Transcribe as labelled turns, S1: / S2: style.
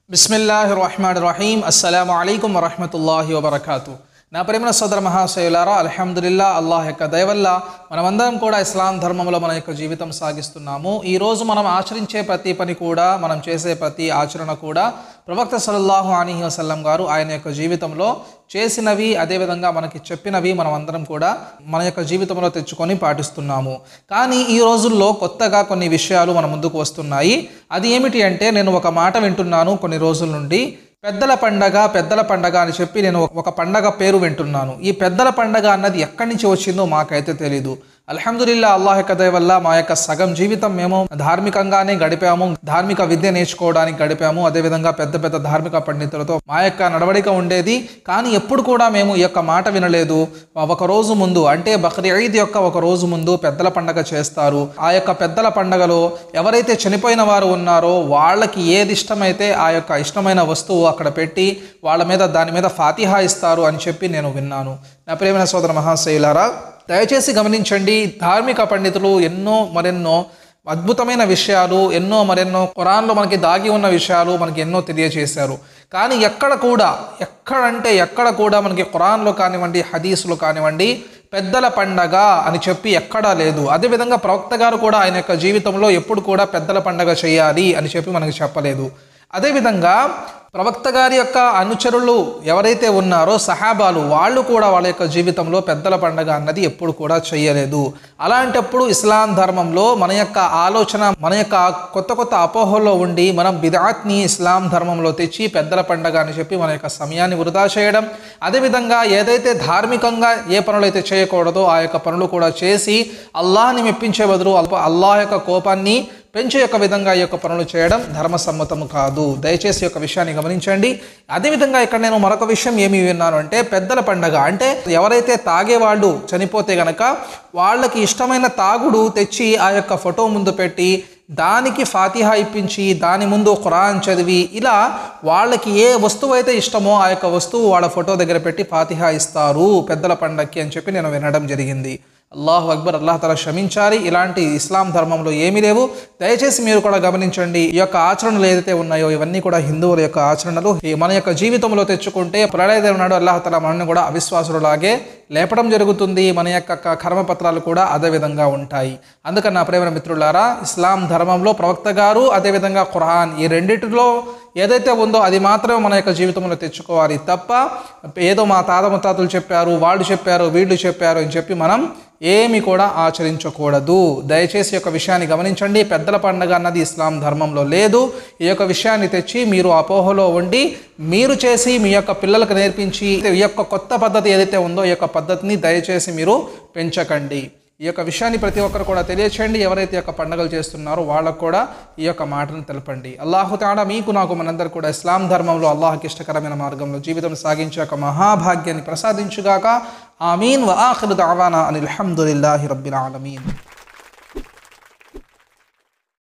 S1: బిస్మిల్లాహి రహమాన్ రహీం అస్సలం అయికం వరహమతుల్లాహి వబర్కాతు నా ప్రేమ సోదర మహాశయులారా అల్హమ్దుల్లా అల్లాహ్ యొక్క దయవల్ల మనమందరం కూడా ఇస్లాం ధర్మంలో మన యొక్క జీవితం సాగిస్తున్నాము ఈ రోజు మనం ఆచరించే ప్రతి పని కూడా మనం చేసే ప్రతి ఆచరణ కూడా ప్రవక్త సల్లల్లాహు అలీహి వసల్లం గారు ఆయన యొక్క జీవితంలో చేసినవి అదేవిధంగా మనకి చెప్పినవి మనం అందరం కూడా మన యొక్క జీవితంలో తెచ్చుకొని పాటిస్తున్నాము కానీ ఈ రోజుల్లో కొత్తగా కొన్ని విషయాలు మన ముందుకు వస్తున్నాయి అది ఏమిటి అంటే నేను ఒక మాట వింటున్నాను కొన్ని రోజుల నుండి పెద్దల పండగ పెద్దల పండగ అని చెప్పి నేను ఒక పండగ పేరు వింటున్నాను ఈ పెద్దల పండగ అన్నది ఎక్కడి నుంచి వచ్చిందో మాకైతే తెలీదు అల్హమ్దుల్లా అల్లాహ్ యొక్క దయ వల్ల మా యొక్క సగం జీవితం మేము ధార్మికంగానే గడిపాము ధార్మిక విద్య నేర్చుకోవడానికి గడిపాము అదేవిధంగా పెద్ద పెద్ద ధార్మిక పండితులతో మా యొక్క నడవడిక ఉండేది కానీ ఎప్పుడు కూడా మేము ఈ యొక్క మాట వినలేదు ఒక రోజు ముందు అంటే బక్రీ ఈద్ యొక్క ఒక రోజు ముందు పెద్దల పండగ చేస్తారు ఆ యొక్క పెద్దల పండగలో ఎవరైతే చనిపోయిన వారు ఉన్నారో వాళ్ళకి ఏది ఇష్టమైతే ఆ యొక్క ఇష్టమైన వస్తువు అక్కడ పెట్టి వాళ్ళ మీద దాని మీద ఫాతిహా ఇస్తారు అని చెప్పి నేను విన్నాను నా ప్రేమైన సోదర మహాశయులారా దయచేసి గమనించండి ధార్మిక పండితులు ఎన్నో మరెన్నో అద్భుతమైన విషయాలు ఎన్నో మరెన్నో ఖురాన్లో మనకి దాగి ఉన్న విషయాలు మనకి ఎన్నో తెలియజేశారు కానీ ఎక్కడ కూడా ఎక్కడంటే ఎక్కడ కూడా మనకి ఖురాన్లో కానివ్వండి హదీసులో కానివ్వండి పెద్దల పండగ అని చెప్పి ఎక్కడా లేదు అదేవిధంగా ప్రవక్త గారు కూడా ఆయన యొక్క జీవితంలో ఎప్పుడు కూడా పెద్దల పండగ చేయాలి అని చెప్పి మనకి చెప్పలేదు అదేవిధంగా ప్రవక్త గారి యొక్క అనుచరులు ఎవరైతే ఉన్నారో సహాబాలు వాళ్ళు కూడా వాళ్ళ యొక్క జీవితంలో పెద్దల పండగ అన్నది ఎప్పుడు కూడా చేయలేదు అలాంటప్పుడు ఇస్లాం ధర్మంలో మన యొక్క ఆలోచన మన యొక్క కొత్త కొత్త అపోహల్లో ఉండి మనం బిదాత్ని ఇస్లాం ధర్మంలో తెచ్చి పెద్దల పండగ అని చెప్పి మన యొక్క సమయాన్ని వృధా చేయడం అదేవిధంగా ఏదైతే ధార్మికంగా ఏ పనులు అయితే చేయకూడదో ఆ యొక్క పనులు కూడా చేసి అల్లాహ్ని మెప్పించే బదులు అల్లాహ్ యొక్క కోపాన్ని పెంచే యొక్క విధంగా ఈ యొక్క పనులు చేయడం ధర్మసమ్మతము కాదు దయచేసి యొక్క విషయాన్ని గమనించండి అదేవిధంగా ఇక్కడ నేను మరొక విషయం ఏమి విన్నాను అంటే పెద్దల పండగ అంటే ఎవరైతే తాగేవాళ్ళు చనిపోతే గనక వాళ్ళకి ఇష్టమైన తాగుడు తెచ్చి ఆ యొక్క ఫోటో ముందు పెట్టి దానికి ఫాతిహా ఇప్పించి దాని ముందు ఖురాన్ చదివి ఇలా వాళ్ళకి ఏ వస్తువు అయితే ఇష్టమో ఆ యొక్క వస్తువు వాళ్ళ ఫోటో దగ్గర పెట్టి ఫాతిహా ఇస్తారు పెద్దల పండగకి అని చెప్పి నేను వినడం జరిగింది అల్లాహు అక్బర్ అల్లాహ్ తల క్షమించాలి ఇలాంటి ఇస్లాం ధర్మంలో ఏమీ లేవు దయచేసి మీరు కూడా గమనించండి ఈ యొక్క ఆచరణలు ఏదైతే ఉన్నాయో ఇవన్నీ కూడా హిందువుల యొక్క ఆచరణలు ఈ మన యొక్క జీవితంలో తెచ్చుకుంటే ప్రళయదేవుడు నాడు అల్లాహ్ తల మనల్ని కూడా అవిశ్వాసులాగే లేపడం జరుగుతుంది మన యొక్క కర్మపత్రాలు కూడా అదే విధంగా ఉంటాయి అందుకని నా ప్రేమ మిత్రులారా ఇస్లాం ధర్మంలో ప్రవక్త గారు అదేవిధంగా ఖురాన్ ఈ రెండిటిలో ఏదైతే ఉందో అది మాత్రమే మన యొక్క జీవితంలో తెచ్చుకోవాలి తప్ప ఏదో మా తాత ముత్తాతలు చెప్పారు వాళ్ళు చెప్పారు వీళ్ళు చెప్పారు అని చెప్పి మనం ఏమి కూడా ఆచరించకూడదు దయచేసి యొక్క విషయాన్ని గమనించండి పెద్దల పండగ అన్నది ఇస్లాం ధర్మంలో లేదు ఈ యొక్క విషయాన్ని తెచ్చి మీరు అపోహలో ఉండి మీరు చేసి మీ యొక్క పిల్లలకు నేర్పించి ఈ యొక్క కొత్త పద్ధతి ఏదైతే ఉందో ఈ యొక్క పద్ధతిని దయచేసి మీరు పెంచకండి ఈ యొక్క విషయాన్ని ప్రతి ఒక్కరు కూడా తెలియచేయండి ఎవరైతే యొక్క పండుగలు చేస్తున్నారో వాళ్ళకు కూడా ఈ యొక్క మాటను తెలపండి అల్లాహుతాడా మీకు నాకు మనందరూ కూడా ఇస్లాం ధర్మంలో అల్లాహకి ఇష్టకరమైన మార్గంలో జీవితం సాగించే ఒక మహాభాగ్యాన్ని ప్రసాదించుగాక ఆమీన్ వ ఆఖిరు దావానా అనిల్ హమ్దులిల్లాహి రబ్బిల్ ఆలమీన్